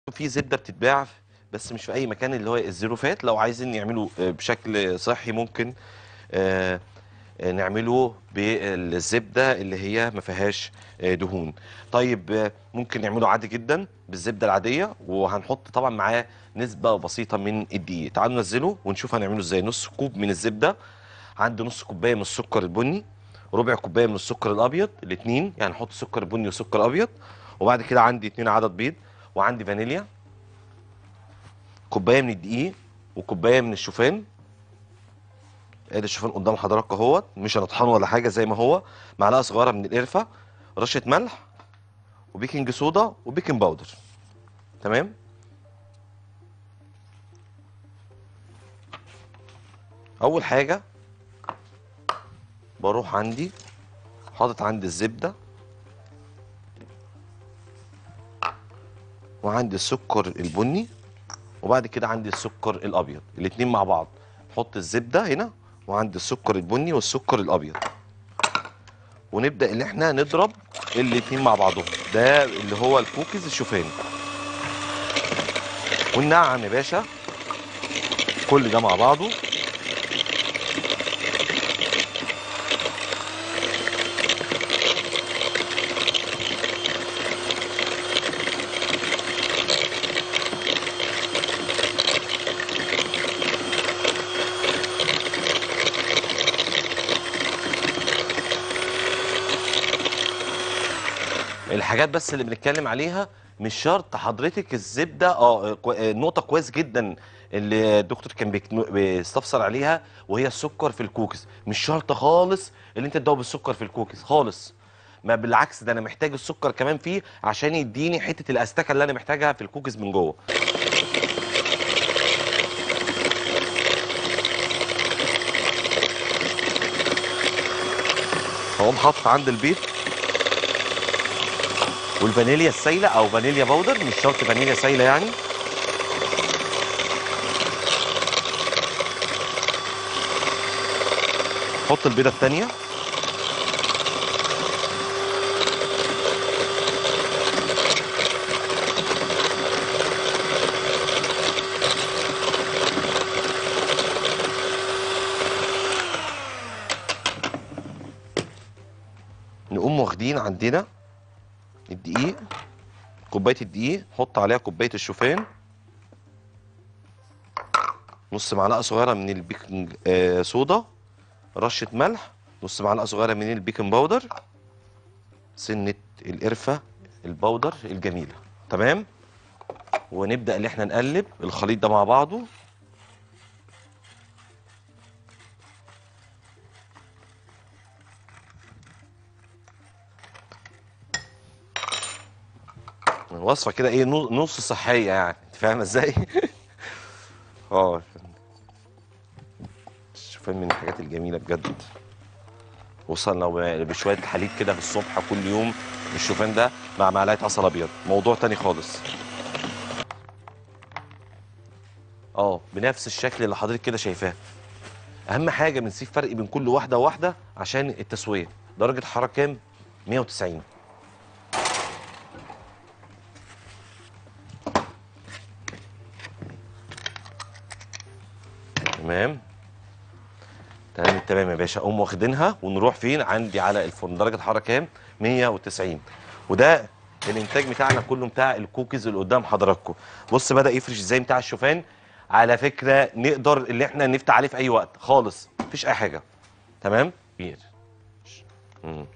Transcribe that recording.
في زبده بتتباع بس مش في اي مكان اللي هو الزيرو فات لو عايزين يعملوا آه، بشكل صحي ممكن آه، آه، نعمله بالزبده اللي هي ما فيهاش آه، دهون طيب آه، ممكن نعمله عادي جدا بالزبده العاديه وهنحط طبعا معاه نسبه بسيطه من الدقيق تعالوا ننزله ونشوف هنعمله ازاي نص كوب من الزبده عندي نص كوبايه من السكر البني ربع كوبايه من السكر الابيض الاثنين يعني نحط سكر بني وسكر ابيض وبعد كده عندي اتنين عدد بيض وعندي فانيليا كوبايه من الدقيق وكوبايه من الشوفان ادي الشوفان قدام حضرتك اهوت مش هنطحنه ولا حاجه زي ما هو معلقه صغيره من القرفه رشه ملح وبيكنج صودا وبيكنج باودر تمام اول حاجه بروح عندي حاطط عندي الزبده وعندي السكر البني وبعد كده عندي السكر الابيض الاتنين مع بعض نحط الزبده هنا وعندي السكر البني والسكر الابيض ونبدا ان احنا نضرب الاتنين مع بعضهم ده اللي هو الكوكيز الشوفاني وننعم يا باشا كل ده مع بعضه الحاجات بس اللي بنتكلم عليها مش شرط حضرتك الزبده اه كو- آه، نقطه كويس جدا اللي الدكتور كان بيك- بيستفسر عليها وهي السكر في الكوكيز مش شرط خالص اللي انت تدوب السكر في الكوكيز خالص ما بالعكس ده انا محتاج السكر كمان فيه عشان يديني حته الاستكه اللي انا محتاجها في الكوكيز من جوه هقوم حاطط عند البيض والفانيليا السايله او فانيليا باودر مش شرط فانيليا سايله يعني حط البيضه الثانيه نقوم واخدين عندنا الدقيق كوبايه الدقيق حط عليها كوبايه الشوفان نص معلقه صغيره من البيكنج آه صودا رشه ملح نص معلقه صغيره من البيكنج باودر سنه القرفه البودر الجميله تمام ونبدا ان احنا نقلب الخليط ده مع بعضه وصفه كده ايه نو- نص صحيه يعني انت فاهم ازاي اه الشوفان من الحاجات الجميله بجد وصلنا لو بشويه حليب كده في الصبح كل يوم الشوفان ده مع معلقه عسل ابيض موضوع تاني خالص اه بنفس الشكل اللي حضرتك كده شايفاه اهم حاجه بنسيب فرق بين كل واحده وواحده عشان التسويه درجه حراره كام 190 تمام تمام تمام يا باشا اقوم واخدينها ونروح فين عندي على الفرن درجه الحراره كام 190 وده الانتاج بتاعنا كله بتاع الكوكيز اللي قدام حضراتكم بص بدا يفرش ازاي بتاع الشوفان على فكره نقدر اللي احنا نفتح عليه في اي وقت خالص مفيش اي حاجه تمام كبير مم.